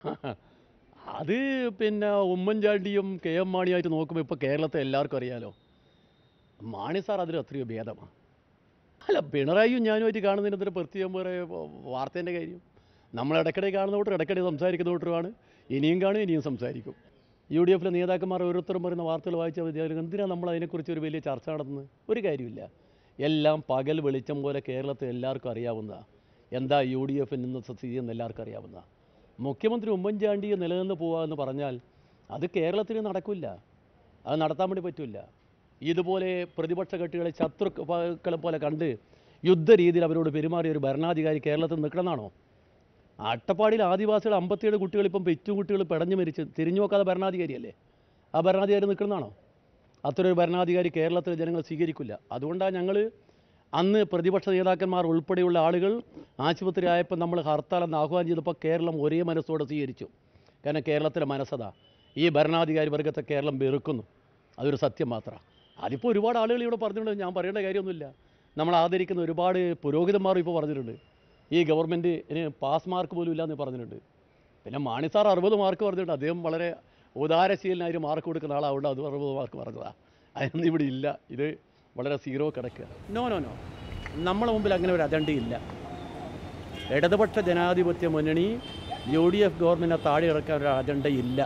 അത് പിന്നെ ഉമ്മൻചാണ്ടിയും കെ എം മാണിയായിട്ട് നോക്കുമ്പോൾ ഇപ്പോൾ കേരളത്തെ എല്ലാവർക്കും അറിയാലോ മാണി സാർ അതിൽ എത്രയോ ഭേദമാണ് അല്ല പിണറായിയും ഞാനുമായിട്ട് കാണുന്നതിന് എന്തൊരു പ്രത്യേകം വേറെ വാർത്തേൻ്റെ കാര്യം നമ്മൾ ഇടയ്ക്കിടെ കാണുന്ന കൂട്ടർ ഇടയ്ക്കിടെ സംസാരിക്കുന്ന കൂട്ടരുമാണ് ഇനിയും കാണും ഇനിയും സംസാരിക്കും യു ഡി എഫിലെ നേതാക്കന്മാർ ഓരോരുത്തരും പറയുന്ന വാർത്തകൾ വായിച്ചാൽ മതി അതിൽ എന്തിനാണ് നമ്മൾ അതിനെക്കുറിച്ച് ഒരു വലിയ ചർച്ച നടത്തുന്നത് ഒരു കാര്യമില്ല എല്ലാം പകൽ വെളിച്ചം പോലെ കേരളത്തിൽ എല്ലാവർക്കും അറിയാവുന്നതാണ് എന്താ യു ഡി എഫിൽ ഇന്നത്തെ സ്ഥിതി എന്ന് എല്ലാവർക്കും അറിയാവുന്നതാണ് മുഖ്യമന്ത്രി ഉമ്മൻചാണ്ടി നിലനിന്ന് പോവുക എന്ന് പറഞ്ഞാൽ അത് കേരളത്തിന് നടക്കില്ല അത് നടത്താൻ വേണ്ടി പറ്റില്ല ഇതുപോലെ പ്രതിപക്ഷ കക്ഷികളെ ശത്രുക്കളെ പോലെ കണ്ട് യുദ്ധരീതിയിൽ അവരോട് പെരുമാറിയ ഒരു ഭരണാധികാരി കേരളത്തിൽ നിൽക്കണമെന്നാണോ അട്ടപ്പാടിയിൽ ആദിവാസികൾ അമ്പത്തിയേഴ് കുട്ടികൾ ഇപ്പം പെറ്റു കുട്ടികൾ പെടഞ്ഞു മരിച്ച് തിരിഞ്ഞു നോക്കാതെ ഭരണാധികാരിയല്ലേ ആ ഭരണാധികാരി നിൽക്കുന്നതാണോ അത്തരൊരു ഭരണാധികാരി കേരളത്തിലെ ജനങ്ങൾ സ്വീകരിക്കില്ല അതുകൊണ്ടാണ് ഞങ്ങൾ അന്ന് പ്രതിപക്ഷ നേതാക്കന്മാർ ഉൾപ്പെടെയുള്ള ആളുകൾ ആശുപത്രി ആയപ്പോൾ നമ്മൾ ഹർത്താൽ എന്ന് ആഹ്വാനം ചെയ്തപ്പോൾ കേരളം ഒരേ മനസ്സോടെ സ്വീകരിച്ചു കാരണം കേരളത്തിലെ മനസ്സതാ ഈ ഭരണാധികാരി വർഗത്തെ കേരളം വെറുക്കുന്നു അതൊരു സത്യം മാത്രമാണ് അതിപ്പോൾ ഒരുപാട് ആളുകൾ ഇവിടെ പറഞ്ഞിട്ടുണ്ട് ഞാൻ പറയേണ്ട കാര്യമൊന്നുമില്ല നമ്മൾ ആദരിക്കുന്ന ഒരുപാട് പുരോഹിതന്മാർ ഇപ്പോൾ പറഞ്ഞിട്ടുണ്ട് ഈ ഗവൺമെൻറ്റിന് പാസ് മാർക്ക് പോലും ഇല്ലയെന്ന് പറഞ്ഞിട്ടുണ്ട് പിന്നെ മാണി സാർ അറുപത് മാർക്ക് പറഞ്ഞിട്ടുണ്ട് അദ്ദേഹം വളരെ ഉദാരശീലനായി മാർക്ക് കൊടുക്കുന്ന ആളാവുകൊണ്ട് അത് അറുപത് മാർക്ക് പറഞ്ഞതാണ് അതിനൊന്നും ഇവിടെ ഇല്ല ഇത് വളരെ സീറോ കിടക്കുക നോ നോ നോ നമ്മളെ മുമ്പിൽ അങ്ങനെ ഒരു അജണ്ടയില്ല ഇടതുപക്ഷ ജനാധിപത്യ മുന്നണി യു ഡി എഫ് ഗവൺമെൻറ്റിനെ താഴെ ഇറക്കാൻ ഒരു അജണ്ടയില്ല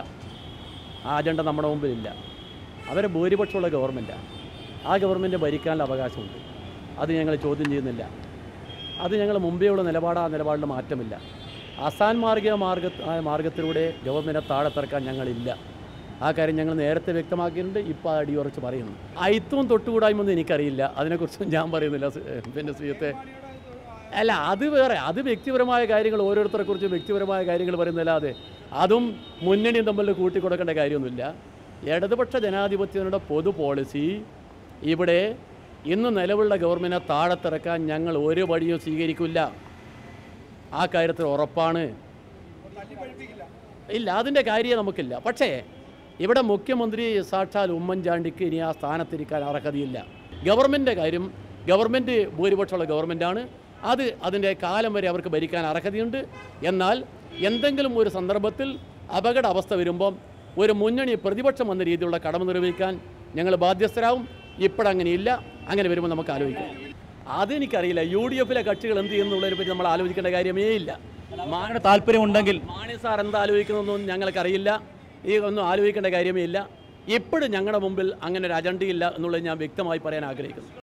ആ അജണ്ട നമ്മുടെ മുമ്പിലില്ല അവരെ ഭൂരിപക്ഷമുള്ള ഗവൺമെൻറ്റാണ് ആ ഗവൺമെൻറ് ഭരിക്കാനുള്ള അവകാശമുണ്ട് അത് ഞങ്ങൾ ചോദ്യം ചെയ്യുന്നില്ല അത് ഞങ്ങൾ മുമ്പേയുള്ള നിലപാട് ആ നിലപാടിൽ മാറ്റമില്ല അസാൻമാർഗിക മാർഗ ആയ മാർഗത്തിലൂടെ ഗവൺമെൻറ്റിനെ താഴെ തിറക്കാൻ ഞങ്ങളില്ല ആ കാര്യം ഞങ്ങൾ നേരത്തെ വ്യക്തമാക്കിയിട്ടുണ്ട് ഇപ്പോൾ അടിയുറച്ച് പറയുന്നു അയിത്തവും തൊട്ടുകൂടായ്മൊന്നും എനിക്കറിയില്ല അതിനെക്കുറിച്ച് ഞാൻ പറയുന്നില്ല സ്- പിന്നെ ശ്രീയത്തെ അല്ല അത് വേറെ അത് വ്യക്തിപരമായ കാര്യങ്ങൾ ഓരോരുത്തരെ കുറിച്ച് വ്യക്തിപരമായ കാര്യങ്ങൾ പറയുന്നതല്ലാതെ അതും മുന്നണിയും തമ്മിൽ കൂട്ടിക്കൊടുക്കേണ്ട കാര്യമൊന്നുമില്ല ഇടതുപക്ഷ ജനാധിപത്യങ്ങളുടെ പൊതു പോളിസി ഇവിടെ ഇന്ന് നിലവിലുള്ള ഗവൺമെൻറ്റിനെ താഴത്തിറക്കാൻ ഞങ്ങൾ ഒരു വഴിയും സ്വീകരിക്കില്ല ആ കാര്യത്തിൽ ഉറപ്പാണ് ഇല്ല അതിൻ്റെ കാര്യം നമുക്കില്ല പക്ഷേ ഇവിടെ മുഖ്യമന്ത്രി സാക്ഷാൽ ഉമ്മൻചാണ്ടിക്ക് ഇനി ആ സ്ഥാനത്തിരിക്കാൻ അർഹതയില്ല ഗവൺമെൻറ്റിൻ്റെ കാര്യം ഗവൺമെൻറ് ഭൂരിപക്ഷമുള്ള ഗവൺമെൻറ്റാണ് അത് അതിൻ്റെ കാലം വരെ അവർക്ക് ഭരിക്കാൻ അർഹതയുണ്ട് എന്നാൽ എന്തെങ്കിലും ഒരു സന്ദർഭത്തിൽ അപകട അവസ്ഥ വരുമ്പം ഒരു മുന്നണി പ്രതിപക്ഷം എന്ന രീതിയിലുള്ള കടമ നിർവഹിക്കാൻ ഞങ്ങൾ ബാധ്യസ്ഥരാകും ഇപ്പോഴങ്ങനെയില്ല അങ്ങനെ വരുമ്പോൾ നമുക്ക് ആലോചിക്കാം അതെനിക്കറിയില്ല യു ഡി എഫിലെ കക്ഷികൾ എന്ത് ചെയ്യുന്നുള്ളതിനെ പറ്റി നമ്മൾ ആലോചിക്കേണ്ട കാര്യമേ ഇല്ല മാണിയുടെ താല്പര്യമുണ്ടെങ്കിൽ മാണി സാർ എന്താ ആലോചിക്കുന്നതെന്നൊന്നും ഞങ്ങൾക്കറിയില്ല ഈ ഒന്നും ആലോചിക്കേണ്ട കാര്യമേ ഇല്ല ഇപ്പോഴും ഞങ്ങളുടെ മുമ്പിൽ അങ്ങനെ ഒരു അജണ്ടയില്ല എന്നുള്ളത് ഞാൻ വ്യക്തമായി പറയാൻ ആഗ്രഹിക്കുന്നു